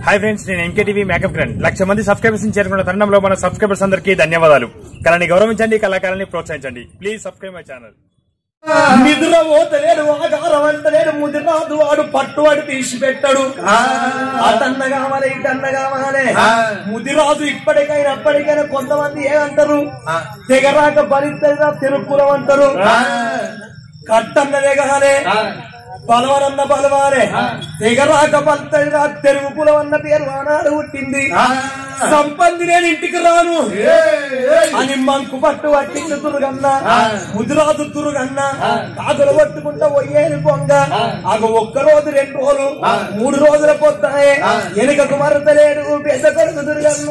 Hi friends నేను MKTV makeup grand lakh మంది subscribers చేరుకున్న తరుణంలో మన సబ్స్క్రైబర్స్ అందరికీ ధన్యవాదాలు కళని గౌరవించండి కళాకారాన్ని ప్రోత్సహించండి ప్లీజ్ సబ్స్క్రైబ్ మై ఛానల్ నిద్ర పోతలేడు ఆకారం అంటలేడు ముదిరాదు వాడు పట్టువాడు తీసి పెట్టడు అతన్న కావాలి ఇటన్న కావాలి ముదిరాజు ఇప్పటికైనా అప్పటికైనా కొంతమంది ఏమంటారు తెగరాక భరిస్తేగా తిరుక్కులం అంటారు కట్టన్నదే కాలే బలవనన్న బలవాలే తెగరాక బలితేగా తెరుగు కులం అన్న పేరు ఆనాడు పుట్టింది సంపంది నేను ఇంటికి రాను అని మంకు పట్టు పట్టింది తురుగన్న ముదిరాజు తురుగన్న కాకులు పట్టుకుంటా పోయేది పొంగ అగ ఒక్క రోజు రెండు రోజులు మూడు రోజుల పొద్దాయే వెనుకకు మరతలేడు పెద్ద కొడుకు దుర్గన్న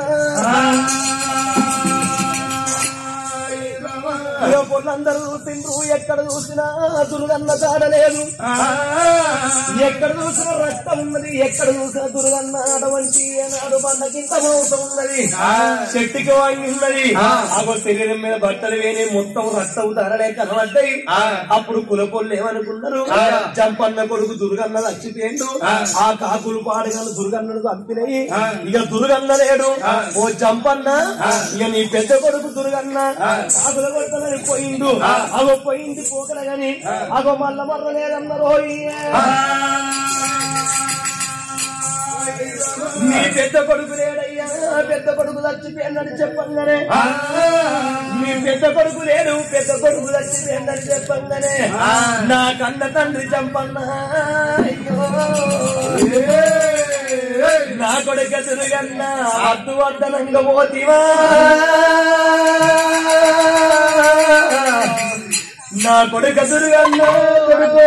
పొలందరూ తిండ్రు ఎక్కడ చూసినా దుర్గన్న చాడలేదు ఎక్కడ చూసినా రక్తం ఉన్నది ఎక్కడ చూసినా దుర్గన్న అటువంటి నాడు పండకింత మోసం ఉన్నది చెట్టుకి వాయి ఉన్నది ఆగో శరీరం మీద బట్టలు వేని మొత్తం రక్తం ధరలే కనబడ్డాయి అప్పుడు కులపోళ్ళు ఏమనుకున్నారు జంపన్న కొడుకు దుర్గన్న చచ్చిపోయిండు ఆ కాకులు పాడగలను దుర్గన్నను చంపినాయి ఇక దుర్గన్న లేడు ఓ జంపన్న ఇక నీ పెద్ద కొడుకు దుర్గన్న కాకుల కొడుకులని పోయిండు అగో పోయింది పోకల గాని అగో మల్ల మర్ర లేదన్నారు నీ పెద్ద కొడుకు లేడయ్యా పెద్ద కొడుకు చచ్చిపోయిందని చెప్పంగానే నీ పెద్ద కొడుకు లేడు పెద్ద కొడుకు చచ్చిపోయిందని చెప్పంగానే నా కన్న తండ్రి చంపన్నా అయ్యో నా కొడుక తిరుగన్నా అద్దు వద్దనంగ పోతివా నా కొడుక తిరుగన్నా కొడుకో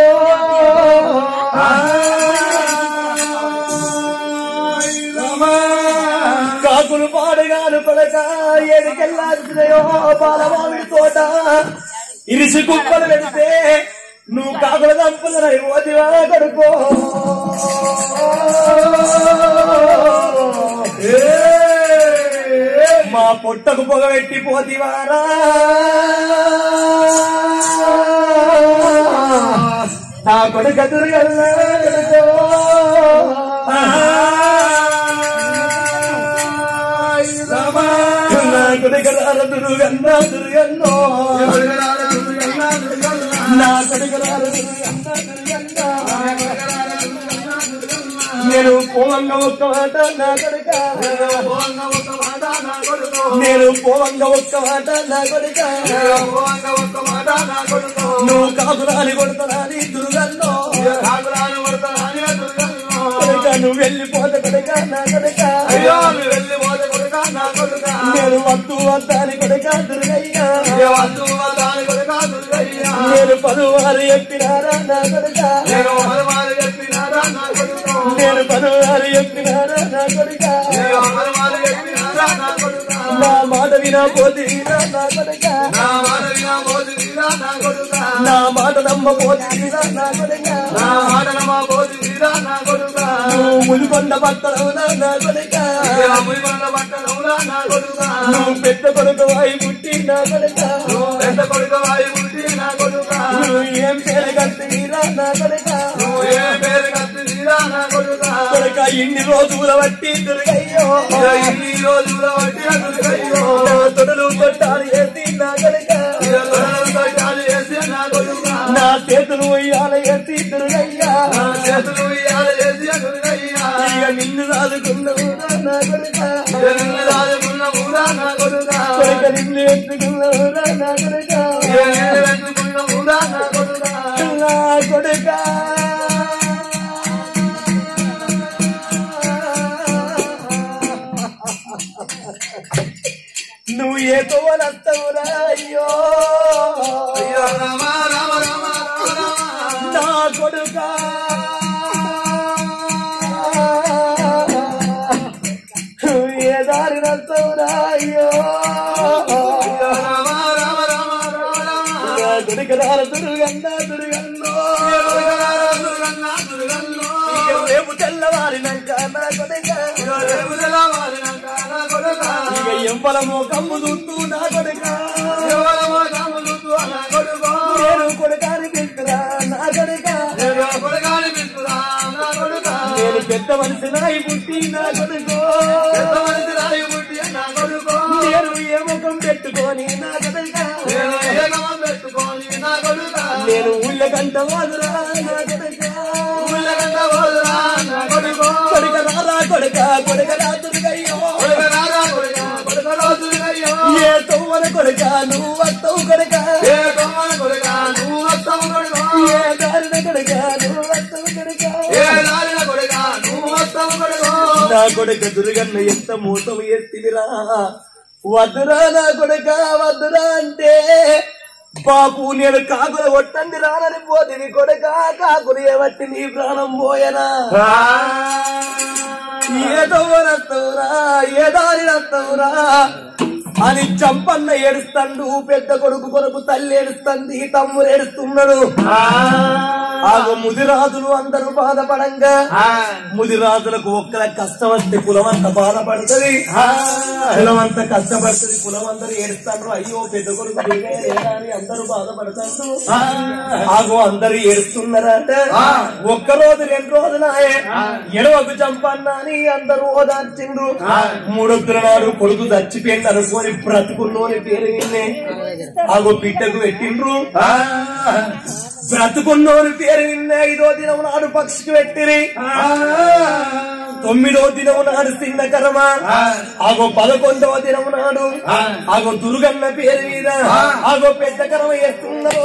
కాకులు పాడుగాను కొడక ఏడికెళ్ళాల్సినయో బాలమామిడి తోట ఇరిసి కుప్పలు పెడితే నువ్వు కాకుల దంపులని ఓదివా కొడుకో మా పొట్టకు పొగ పెట్టి పోతివారా నా కొడుక దుర్గల్లా నా కొడుక దుర్గన్నా దుర్గన్నో నా కొడుక దుర్గన్నా దుర్గన్నా నేను పోవంగా ఒక్క మాట నా కొడుక నేను పోవంగా ఒక్క మాట నా కొడుక నువ్వు కాకురాని కొడతాని దుర్గన్నో కొడుక నువ్వు వెళ్ళిపోతే కొడుక నా కొడుక నేను వద్దు వద్దాని కొడుక దుర్గయ్య నేను పలువారు చెప్పినారా నా కొడుక నేను పలువారు చెప్పినారా నా కొడుక నా మాట వినా పోతీరా నా కొడుక నా మాట నమ్మపోతీరా నా కొడుక నువ్వు మునికొండ పట్టడవునా నా కొడుక నువ్వు పెద్ద కొడుకు వాయి పుట్టి నా కొడుక పెద్ద కొడుకు వాయి పుట్టి నా కొడుక నువ్వు ఏం పేరు కట్టిరా నా కొడుక నువ్వు ఏ పేరు కత్తిరా నా కొడుక కొడుక ఇన్ని రోజుల బట్టి దుర్గయ్యో ఇన్ని రోజుల వడ్డీ అదురుగయ్యో నా తొడలు కొట్టాలి వేసి నా కొడుక తొడలు వేసి నా కొడుక నా చేతులు ఇయ్యాల వేసి దుర్గయ్యా నా చేతులు ఇయ్యాల చేసి అదురుగయ్యా ఇక నిన్ను రాదుకున్నావు నా కొడుక నిన్ను రాజుకున్న ఊరా నా కొడుక కొడుక నిన్ను ఎత్తుకున్నావు నా కొడుక నేను వెతుకున్న ఊరా నా కొడుక నా కొడుక నువ్వు ఏ తోలత్తవురా అయ్యో అయ్యో రామ రామ రామ రామ రామ నా కొడుక నువ్వు ఏ దారి నత్తవురా అయ్యో అయ్యో రామ రామ రామ రామ రామ నా కొడుక దార దుర్గన్న దుర్గన్నో దుర్గన్న దుర్గన్నో ఇక రేపు తెల్లవారినాక నా కొడుక రేపు తెల్లవారినాక నా కొడుక ఇక ఎంపలమో కమ్ము దుత్తు నా కొడుక ఎవరమో కమ్ములుతూ నా కొడుకో నేను కొడుకాని పిలుతురా నా కొడుక నేను కొడుకాని పిలుతురా నా కొడుక నేను పెద్ద మనిషి నాయి పుట్టి పుట్టి నా కొడుకో పెద్ద మనిషి రాయి పుట్టి నా కొడుకో నేను ఏ ముఖం పెట్టుకొని నా కొడుక నేను ఏకమం పెట్టుకొని నా కొడుక నేను ఊళ్ళ కంట వాదురా నా కొడుక ఊళ్ళకంట పోదురా నా కొడుకో కొడుక రారా కొడుక కొడుక రాతుడికయ్యో కొడుక రారా కొడుక కొడుక రోజులయ్యో ఏ తవ్వన కొడుక నువ్వు వస్తావు కొడుక ఏ కొమ్మల కొడుక నువ్వు వస్తావు కొడుకో ఏ దారిన కొడుక నువ్వు వస్తావు కొడుక ఏ నాలిన కొడుక నువ్వు వస్తావు కొడుకో నా కొడుక దుర్గన్న ఎంత మూతం ఎత్తిదిరా వద్దురా నా కొడుక వద్దురా అంటే బాపు నేను కాకులు కొట్టండి రానని పోతివి కొడుక కాకులు ఏవట్టి నీ ప్రాణం పోయనా ఏదో రత్తవురా ఏ దారి రత్తవురా అని చంపన్న ఏడుస్తాడు పెద్ద కొడుకు కొరకు తల్లి ఏడుస్తుంది తమ్ముడు ఏడుస్తున్నాడు ఆగో ముదిరాజులు అందరూ బాధపడంగా ముదిరాజులకు ఒక్కల కష్టం వస్తే కులమంతా బాధపడుతుంది కులమంతా కష్టపడుతుంది కులమందరూ ఏడుస్తాడు అయ్యో పెద్ద కొడుకు దిగేరా అని అందరూ బాధపడతారు ఆగో అందరూ ఏడుస్తున్నారట ఒక్క రోజు రెండు రోజులాయే ఎడవకు చంపన్నా అని అందరూ ఓదార్చిండ్రు మూడొద్దుల నాడు కొడుకు చచ్చిపోయింది అనుకోని బ్రతుకున్నోని పేరు విన్నే ఆగో బిడ్డకు పెట్టిండ్రు బ్రతుకున్నోని పేరు విన్న ఐదో దినం నాడు పక్షికి పెట్టిరి తొమ్మిదో దినం నాడు చిన్న కర్మ ఆగో పదకొండవ దినం నాడు ఆగో దుర్గన్న పేరు మీద ఆగో పెద్ద కర్మ చేస్తున్నదో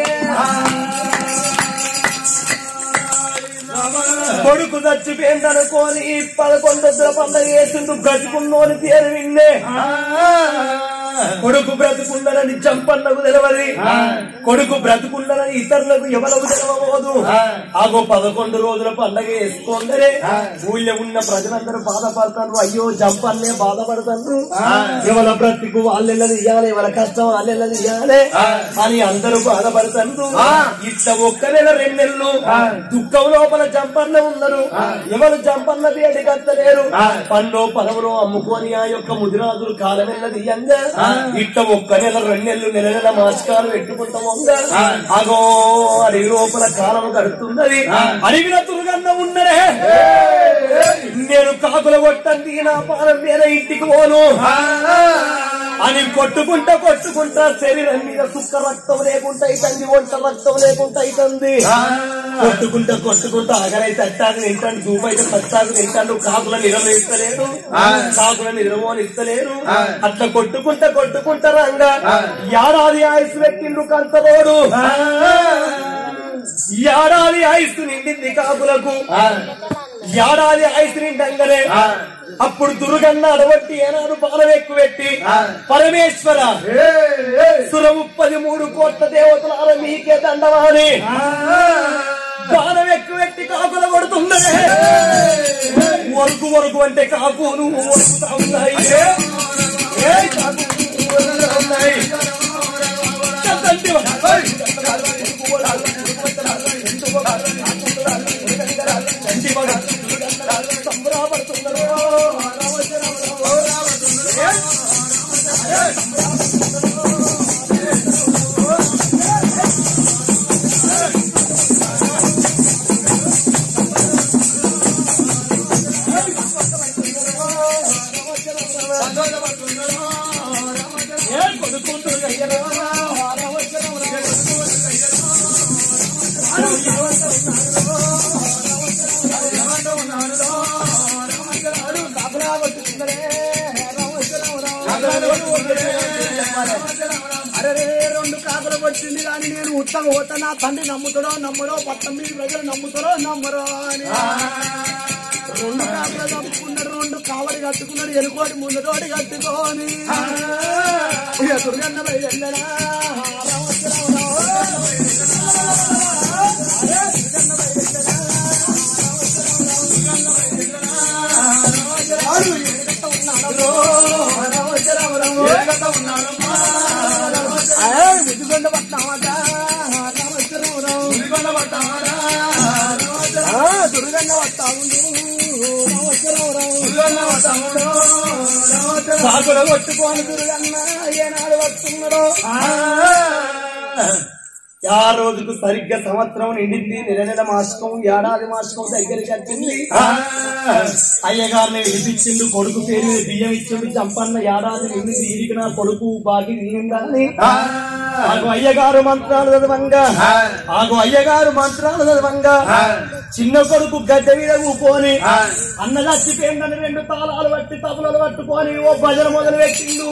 కొడుకు చచ్చిపోయిందనుకోని పదకొండొద్దుల పండుగ చేసిండు బ్రతుకున్నోని పేరు విన్నే కొడుకు బ్రతుకుండనని చంపన్నకు తెలవది కొడుకు బ్రతుకుండనని ఇతరులకు ఎవరకు తెలవబోదు ఆగో పదకొండు రోజుల పండగ వేసుకోందరే ఊళ్ళో ఉన్న ప్రజలందరూ బాధపడతారు అయ్యో జంపన్నే బాధపడతారు ఎవరి బ్రతుకు వాళ్ళెళ్ళది ఇయ్యాలి ఎవరి కష్టం వాళ్ళెళ్ళది ఇయ్యాలి అని అందరూ బాధపడతారు ఇట్ట ఒక్క నెల రెండు నెలలు దుఃఖం లోపల జంపన్న ఉన్నారు ఎవరు జంపన్న వేడి కత్తలేరు పన్నో పదవులో అమ్ముకొని ఆ యొక్క ముదిరాజులు కాలమెల్లది ఇయ్యంగా ఇట్ట ఒక్క నెల రెండు నెలలు నెల నెల మాస్కాలు పెట్టుకుంటాం అగో అడవి లోపల కాలం గడుతున్నది అడవిన దుర్గన్న ఉన్నడే నేను కాకుల కొట్టండి నా పానం మీద ఇంటికి పోను అని కొట్టుకుంటా కొట్టుకుంటా శరీరం మీద సుక్క రక్తం లేకుండా అవుతుంది వంట రక్తం లేకుండా అవుతుంది కొట్టుకుంటా కొట్టుకుంటా ఆగలైతే అట్టాకు తింటాడు దూపైతే పచ్చాకు తింటాడు కాకుల నిరమ ఇస్తలేరు కాకుల నిరమోని ఇస్తలేరు అట్లా కొట్టుకుంటా కొట్టుకుంటా రంగా ఏడాది ఆయుస్ పెట్టిండు కంచరోడు ఏడాది ఆయుస్ నిండింది కాకులకు ఏడాది ఆయుస్ నిండంగానే అప్పుడు దుర్గన్న అడవట్టి ఏనాడు బాణం ఎక్కువ పెట్టి పరమేశ్వర సుర ముప్పది మూడు కోట్ల దేవతల మీకే దండవాని బాణం ఎక్కువ పెట్టి కాకుల కొడుతుండే వరకు వరకు అంటే కాకు నువ్వు వరుకుతా ఉన్నాయి ఏయ్ కాకు నువ్వు వరుకుతా ఉన్నాయి చద్దంటి అరే రెండు కాకులు వచ్చింది కానీ నేను ఉత్తమ పోతా నా తండ్రి నమ్ముతాడో నమ్మడో పట్టండి ప్రజలు నమ్ముతారో నమ్మరో అని రెండు కాకులు చంపుకున్నారు రెండు కావడి కట్టుకున్నారు ఎలుకోటి ముందు తోటి కట్టుకొని ఇక దుర్గన్న బయలుదేరా ముద్దుగొండ పట్టామట దుర్గన్న పట్టాముండు కాకుల కొట్టుకోని దుర్గన్న ఏనాడు వస్తున్నాడో ఆ రోజుకు సరిగ్గా సంవత్సరం నిండింది నెల నెల మాసకం ఏడాది మాసకం దగ్గరికి వచ్చింది అయ్యగారిని వినిపించిండు కొడుకు పేరు మీద బియ్యం ఇచ్చిండు చంపన్న ఏడాది నిండింది ఈడికి నా కొడుకు బాగి నిండిందని ఆగు అయ్యగారు మంత్రాలు చదవంగా ఆగు అయ్యగారు మంత్రాలు చదవంగా చిన్న కొడుకు గడ్డ మీద కూకొని అన్న చచ్చిపోయిందని రెండు తాళాలు పట్టి తబలలు పట్టుకొని ఓ భజన మొదలు పెట్టిండు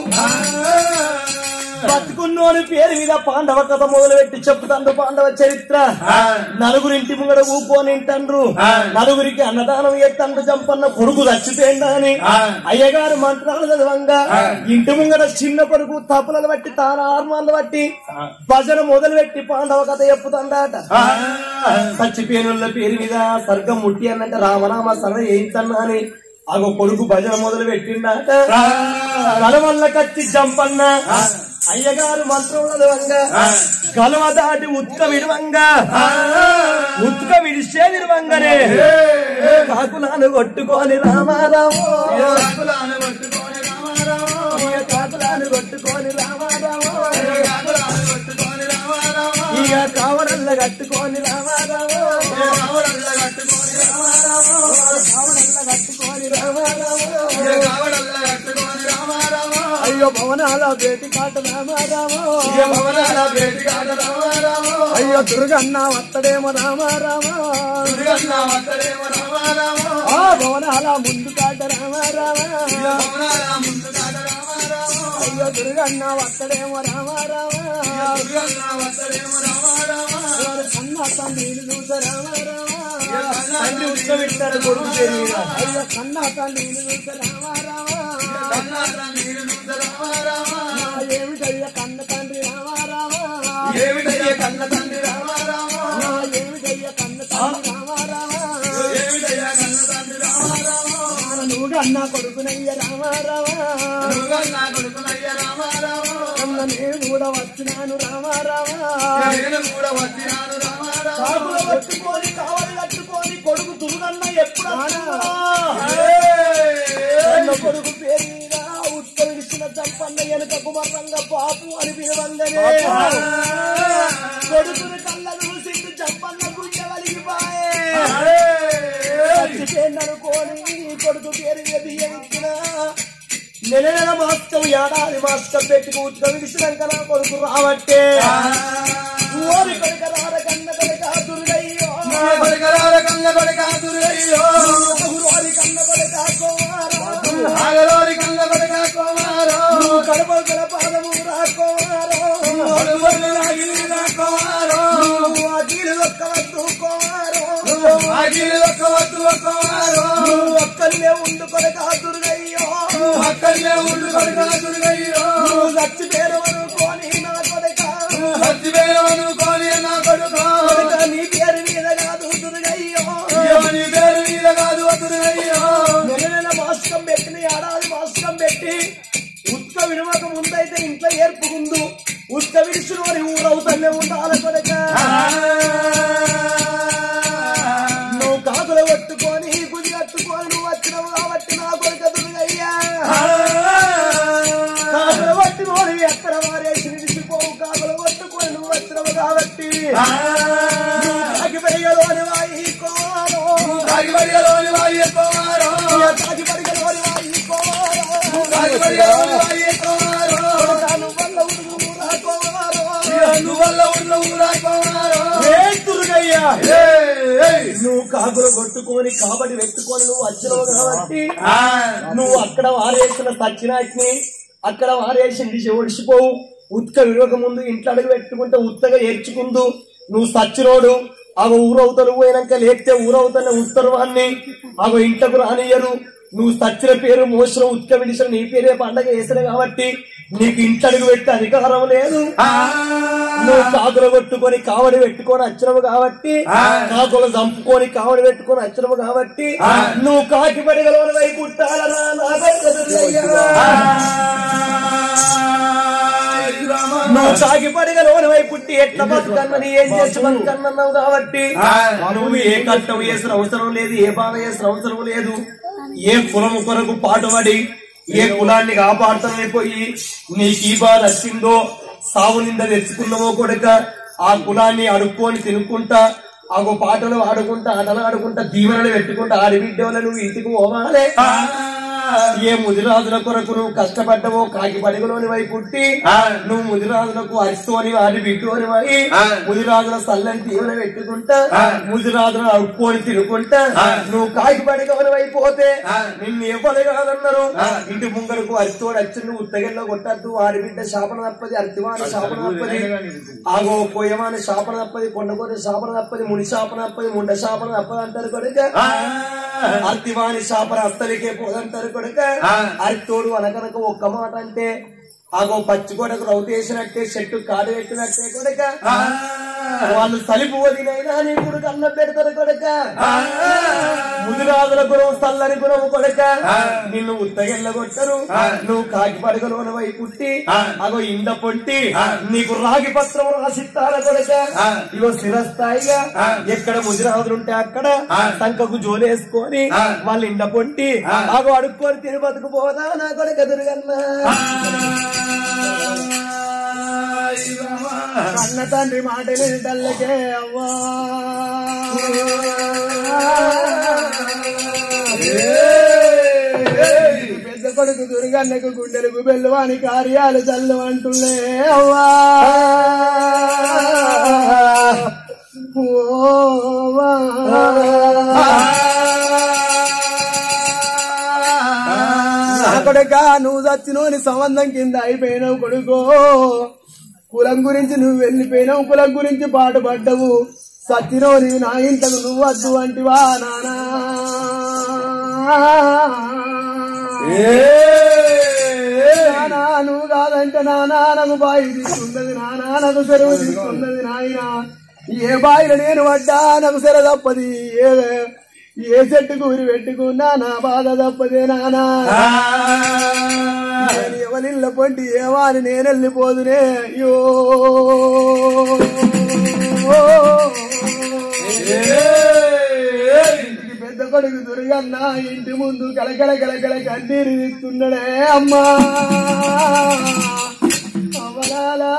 బతుకున్నోని పేరు మీద పాండవ కథ మొదలు పెట్టి చెప్పుతాండ్రు పాండవ చరిత్ర నలుగురింటి ముంగడ ఊపోని ఇంటండ్రు నలుగురికి అన్నదానం ఎత్తండ్రు చంపన్న కొడుకు చచ్చిపోయిందా అని అయ్యగారు మంత్రాలు చదవంగా ఇంటి ముంగడ చిన్న కొడుకు తప్పులను బట్టి తాన ఆర్మాలు బట్టి భజన మొదలు పెట్టి పాండవ కథ చెప్పుతాండాట చచ్చిపోయిన పేరు మీద స్వర్గం ముట్టి అన్నంటే రామరామ సర ఏంటన్నా అని అగో కొడుకు భజన మొదలు పెట్టిండాట కలవల్ల కత్తి జంపన్న అయ్యగారు మంత్రం చదవంగా కలవ దాటి ఉత్క విడవంగా ఉత్క విడిసే విడవంగానే కాకులాను కొట్టుకొని రామారావు కాకులాను పట్టుకొని రామారావు ఇక కాకులాను కొట్టుకొని రామారావు కాకులాను పట్టుకొని రామారావు ఇక కావరల్ల కట్టుకొని రామారావు కావడల్ల కట్టుకొని రామారావు కావరల్ల కట్టుకొని రామారావు కావడల్ల కట్టుకొని రామారావు అయ్యో భవనాల బేటి కాట రామారావు భవనాల భేటిగాడ రామారావు అయ్యో దుర్గన్న వత్తడేమో రామారావు దుర్గన్న వత్తడేమో రామారావు ఆ భవనాల ముందు కాట రామారావు భవనాల ముందు కాడ రామారావు అయ్యో దుర్గన్న వత్తడేమో రామారావు దుర్గన్న వత్తడేమో రామారావు కన్న తండ్రిని చూస రామారావు తండ్రి ఉత్తమిట్టారు కొడుకు పేరు మీద. అయ్యో కన్న తండ్రిని చూస రామారావు కన్నాత్ర నీరు ముందు రామారావు నా ఏమిటయ్య కన్న తండ్రి రామారావు ఏమిటయ్య కన్న తండ్రి రామారావు నా ఏమిటయ్య కన్న తండ్రి రామారావు ఏమిటయ్య కన్న తండ్రి రామారావు నువ్వు అన్న కొడుకునయ్య రామారావు దుర్గన్న కొడుకునయ్య రామారావు అన్న నేను కూడా వచ్చినాను రామారావు నేను కూడా వచ్చినాను రామారావు కాపులు పట్టుకొని కావాలి కట్టుకొని కొడుకు దుర్గన్న ఎప్పుడు అన్న కొడుకు పేరు మీద ఉత్తరిస్తున్న చంపన్న వెనుకకు మరణంగా పాపు అని పిలవంగానే కొడుకుని కళ్ళ చూసి చంపన్న గుండె వలిగిపాయే చచ్చిపోయిందనుకోని కొడుకు పేరు మీద బియ్యం ఇచ్చిన నెల నెల మాస్కం ఏడాది మాస్కం పెట్టి ఉత్క విడిచినాక నా కొడుకు రావట్టే ఓరి కొడుక రార కన్న కొడుక దుర్గయ్యో కొడుకరాల కన్న కొడుక దుర్గయ్యో ఓరి కన్న కొడుక కోమారా ఆగలోరి కన్న కొడుక కుమారో నువ్వు కడప పాదము రాకోమారో అడుగులు రాగిలి కుమారో నువ్వు అఖిలు ఒక్కవద్దు కోమారో ఆగిలి ఒక్క వద్దు కుమారో నువ్వు ఒక్కరినే ఉండు కొడుక దుర్గయ్యో అక్కడనే ఉండు కొడుక దుర్గయ్యో నువ్వు చచ్చిపోయారు అనుకోని నా కొడుక సత్యవేయం అనుకోని నా కొడుకు కొడుక నీ పేరు మీద కాదు దుర్గయ్యో ఎవని పేరు మీద కాదు దుర్గయ్యో నెల నెల మాస్కం పెట్టిన ఏడాది మాస్కం పెట్టి ఉత్క విడవక ముందైతే ఇంట్లో ఏర్పుకుందు ఉత్క విడిచిన వారి ఊరవుతూనే ఉండాలి కొడక నువ్వు కాకులు పట్టుకొని గుడి కట్టుకొని నువ్వు వచ్చినావు కాబట్టి నా కొడుక దుర్గయ్యా కాకులు పట్టుకొని ఎక్కడ వారేసి విడిచిపోవు కాకులు పట్టుకొని నువ్వు వచ్చినావు కాబట్టి నువ్వు కాకి పెరిగలోని వాయి కోరో కాగిబడిగలోని వాయి కుమారో కాకి పెరిగలోని వాయి కోరో కాగిబడిగలోని వాయి కుమారో తాను వల్ల ఉడుగు రాకోవారో. అందువల్ల ఉన్న ఊరా కుమారో ఏ దుర్గయ్య ఏయ్ నువ్వు కాకులు కొట్టుకొని కాబట్టి పెట్టుకొని నువ్వు వచ్చినావు కాబట్టి ఆ నువ్వు అక్కడ వారేసిన సచ్చినాటిని అక్కడ వారేసింది ఒడిసిపోవు ఉత్క విడవక ముందు ఇంట్లో అడుగు పెట్టుకుంటే ఉత్తగా ఏడ్చుకుందు నువ్వు సచ్చినోడు అగో ఊరవుతలు పోయినాక లేస్తే ఊరవుతల ఉత్తర్వాన్ని అగో ఇంటకు రానియరు నువ్వు సచ్చిన పేరు మోసిన ఉత్క విడిసిన నీ పేరే పండగ వేసిన కాబట్టి నీకు ఇంటడుగు పెట్టే అధికారం లేదు నువ్వు కాకులు కొట్టుకొని కావడి పెట్టుకొని వచ్చినవు కాబట్టి కాకులు చంపుకొని కావడి పెట్టుకొని వచ్చినవు కాబట్టి నువ్వు కాకి పడిగలవని వైపు పుట్టాలరా నా కొడుకు నువ్వు కాకి పడిగలవని వైపు పుట్టి ఎట్లా బతుకన్నని ఏం చేసి బతుకన్నావు కాబట్టి నువ్వు ఏ కష్టం చేసిన అవసరం లేదు ఏ బాధ చేసిన అవసరం లేదు ఏ కులం కొరకు పాటుపడి ఏ కులాన్ని కాపాడుతానని పోయి నీకు ఈ బాధ వచ్చిందో సావు నింద తెచ్చుకున్నావో కొడుక ఆ కులాన్ని అడుక్కొని తినుకుంటా ఆగో పాటలు ఆడుకుంటా ఆటలు ఆడుకుంటా దీవెనలు పెట్టుకుంటా ఆడిబిడ్డోళ్ళ నువ్వు ఇంటికి పోవాలే ఏ ముదిరాజుల కొరకు నువ్వు కష్టపడ్డవో కాకి పడగలోని వై పుట్టి నువ్వు ముదిరాజులకు అరిస్తోని వాడి బిడ్డోని వై ముదిరాజుల సల్లని దీవెన పెట్టుకుంటా ముదిరాజులను అడుక్కొని తినుకుంటా నువ్వు కాకి పడగలోని వై పోతే నిన్ను ఎవరు కాదన్నారు ఇంటి ముంగరకు అరిస్తోడు వచ్చి నువ్వు ఉత్తగల్లో కొట్టద్దు వాడి బిడ్డ శాపన తప్పది అర్తివాని శాపన తప్పది ఆగో పోయమాని శాపన తప్పది కొండకోటి శాపన తప్పది ముని శాపన తప్పది ముండ శాపన తప్పది అంటారు కొడుక అర్తివాని శాపన అత్తలికే పోదంటారు కొడుక అరితోడు అనకనక ఒక్క మాట అంటే ఆగో పచ్చి కొడకు రౌతేసినట్టే చెట్టు కాడు పెట్టినట్టే కొడుక వాళ్ళు సలిపు వదినైనా నీ కొడుకు అన్నం పెడతారు కొడుక ముదిరాజుల గుణం చల్లని గుణము కొడక నిన్ను ఉత్తగెళ్ళ కొట్టరు నువ్వు కాకి పడగలోన వై పుట్టి అగో ఇండ పొట్టి నీకు రాగి పత్రం రాసిస్తాల కొడక ఇగో స్థిరస్థాయిగా ఎక్కడ ముదిరాజులు ఉంటే అక్కడ సంకకు జోలేసుకొని వాళ్ళు ఇండ పొంటి అగో అడుక్కొని తిని బతుకుపోదా నా కొడక దుర్గన్నా కన్న తండ్రి మాటలు తల్లకే అవ్వా పెద్ద కొడుకు దుర్గన్నకు గుండెలకు బెల్లువాని కార్యాలు చల్లు అంటులే అవ్వా ఓవా. నా కొడుక నువ్వు చచ్చినోని సంబంధం కింద అయిపోయినావు కొడుకో కులం గురించి నువ్వు వెళ్ళిపోయినావు కులం గురించి పాటుపడ్డవు సచ్చినోని నా ఇంతకు నువ్వు వద్దు అంటివా నానా నానా నువ్వు కాదంటే నా నాన్నకు బాయి తీసుకున్నది నా నాన్నకు సెలవు తీసుకున్నది నాయన ఏ బాయిలో నేను పడ్డా నాకు సెర తప్పది ఏ ఏ చెట్టు కూరి పెట్టుకున్నా నా బాధ తప్పదే నానా నేను ఎవరిల్ల పొంటి ఏవాని నేను వెళ్ళిపోదునే అయ్యో ఇంటికి పెద్ద కొడుకు దుర్గన్న ఇంటి ముందు కలకల కలకల కన్నీరు తీస్తున్నాడే అమ్మా అవలాలా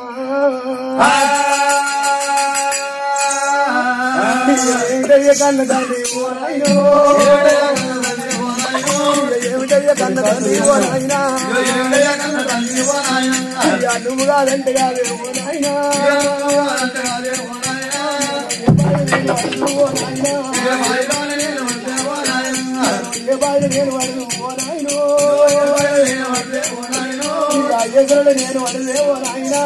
ఏమిటయ్య కన్న తండ్రి ఓ నాయనో ఏమిటయ్య కన్న తండ్రి ఓ నాయనా అయ్యా నువ్వు కాదంటే కాదే ఓ నాయనా ఓ నాయనా ఏ బాధ నేను వడను ఓ నాయనో ఎదురుడు నేను వడలే ఓ నాయనా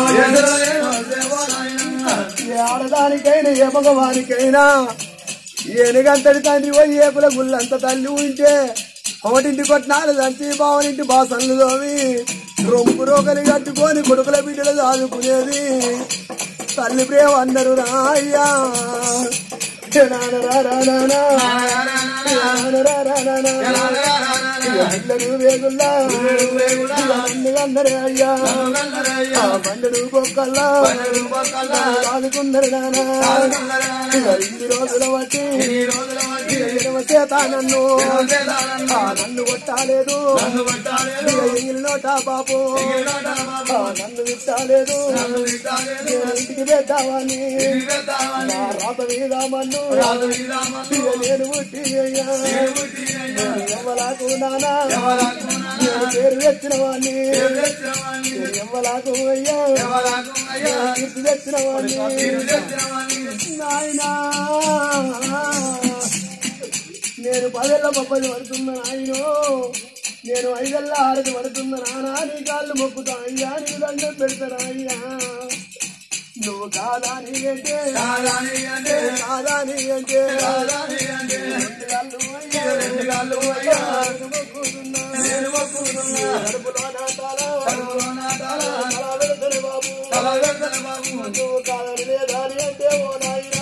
ఏ ఆడదానికైనా ఏ మగవానికైనా ఏనుగంతటి తండ్రి పోయి ఏపుల గుళ్ళంత తల్లి ఉంటే ఒకటింటి కొట్టినాలు దంచి బావనింటి బాసన్లు తోమి రొంపు రోగలి కట్టుకొని కొడుకుల బిడ్డలు దాదుకునేది తల్లి ప్రేమ అందరు రాయ్యా నాన్న రా రా రా రా. నాన్న రా రా రా రా. పిల్లలు వేగుల్లా నన్ను అందరే అయ్యా ఆ బండలు బొక్కల్లా ఆదుకున్నారు నానా ఇన్ని రోజుల బట్టి ఎడమ చేత నన్ను ఆ నన్ను కొట్టాలేదు ఎంగిలి నోటా బాపు ఆ నన్ను విట్టాలేదు నేను ఇంటికి పెట్టావని నా రాత మీద మన్ను ఇక నేను పుట్టి అయ్యా నేను ఎవ్వలాకు నానా నేను పేరు తెచ్చిన వాణ్ణి నేను ఎవ్వలాకు అయ్యా నేను కీర్తి తెచ్చిన వాణ్ణి నాయనా నేను పదేళ్ళ పప్పది పడుతున్న నాయనో నేను ఐదెళ్ళ ఆరది పడుతున్న నానా నీ కాళ్ళు మొక్కుతా అయ్యా నీకు దండం పెడతాను అయ్యా నువ్వు కాదా నీ అంటే కాదా నీ అంటే రెండు కాళ్ళు అయ్యా, రెండు కాళ్ళు అయ్యా, నేను మొక్కుతున్నా. కడుపులో నాటాలా, తల పెడతాను బాబు నువ్వు కాదని లేదా నీ అంటే ఓ నాయనా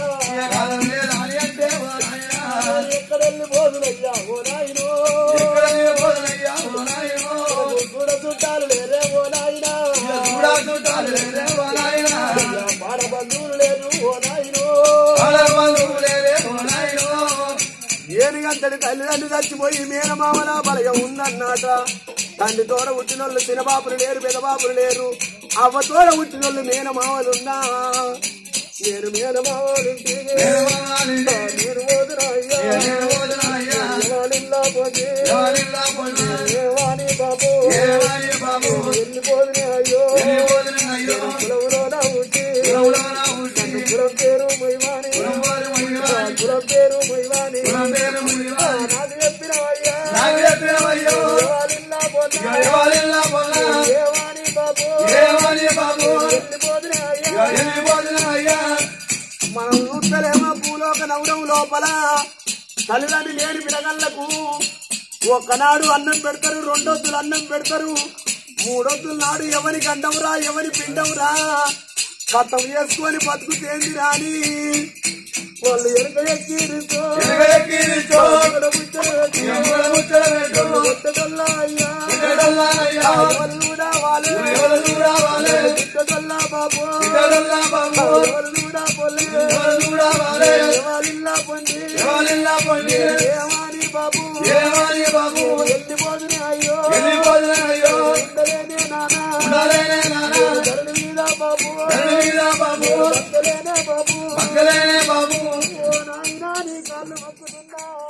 ఎక్కడ వెళ్ళిపోదులయ్యా ఓ నాయనో చూడ చుట్టాలు లేరే ఓ నాయనా పాడ బంధువులు లేరు ఓ నాయనో ఏనుగంతటి తల్లిదండ్రులు చచ్చిపోయి మేనమామల బలగ ఉందన్నట తండ్రి తోడ పుట్టినోళ్ళు చిన్నబాపులు లేరు పెదబాపులు లేరు అవ్వతోడ పుట్టిన వాళ్ళు మేనమావలున్నా నేను మేనమావలుంటే నేను వదినయ్యా ఎవరిల్లా పోతే ఏవాని బాబు వెళ్ళిపోదునే అయ్యో కులవులోన ఉంటే నన్ను కులం పేరు మొయ్యవాని కులం పేరు మొయ్యవాని నాకు చెప్పినవయ్యా ఎవరిల్లా పోతా ఏవాని బాబు వెళ్ళిపోదునే అయ్యా మనం చూస్తలేమో భూలోక నవడం లోపల తల్లిదండ్రి లేని పిల్లగళ్లకు ఒక్కనాడు అన్నం పెడతారు రెండొద్దులు అన్నం పెడతారు మూడొద్దుల నాడు ఎవరి గండవురా ఎవరి పిండవురా కథం వేసుకొని బతుకు తేంది రాని వాళ్ళు ఎరుక ఎక్కిరితో బాబు ఎవరిల్లా పొంది ఏమాని బాబు వెళ్ళిపోదునే అయ్యో ఉండలేనే నానా ధరణి మీద బాబు ఉండలేనే బాబు ఓ నాయనా నీ కాళ్ళు మొక్కుతున్నా